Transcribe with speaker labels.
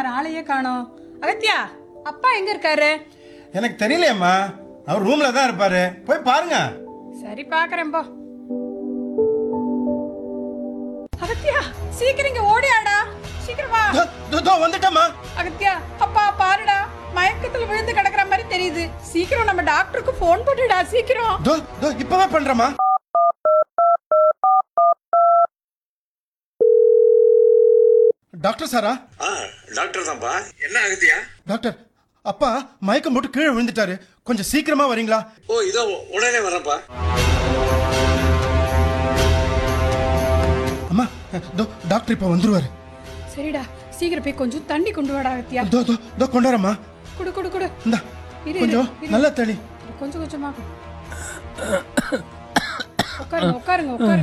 Speaker 1: ஆளையே காணோம் அகத்தியா அப்பா எங்க இருக்காரு
Speaker 2: எனக்கு தெரியலையம்மா அவர் ரூம்ல தான் இருப்பாரு போய் பாருங்க
Speaker 1: சரி பாக்குறேன் போ அகத்தியா சீக்கிரம் இங்க ஓடியாடா சீக்கிரம் வா
Speaker 2: தோ, தோ, தோ வந்துட்டம்மா
Speaker 1: அகத்தியா அப்பா பாருடா மயக்கத்துல விழுந்து கிடக்குற மாதிரி தெரியுது சீக்கிரம் நம்ம டாக்டருக்கு ஃபோன் போட்டுடா சீக்கிரம்
Speaker 2: தோ தோ இப்பவே பண்றேம்மா டாக்டர் சாரா
Speaker 3: ஆ டாக்டர் தான்ப்பா என்ன ஆகுதியா
Speaker 2: டாக்டர் அப்பா மயக்கம் போட்டு கீழே விழுந்துட்டாரு கொஞ்சம் சீக்கிரமா வரீங்களா
Speaker 3: ஓ இதோ உடனே வரேன்ப்பா
Speaker 2: அம்மா தோ டாக்டர் இப்போ வந்துருவாரு
Speaker 1: சரிடா சீக்கிரம் போய் கொஞ்சம் தண்ணி கொண்டு வாடா அகத்தியா
Speaker 2: தோ தோ தோ கொண்டாரம்மா
Speaker 1: குடு குடு குடு
Speaker 2: இந்தா
Speaker 1: இரு,
Speaker 2: கொஞ்சம்
Speaker 1: இரு.
Speaker 2: நல்ல தண்ணி
Speaker 1: கொஞ்சம் கொஞ்சமா உட்காருங்க உட்காருங்க உட்காருங்க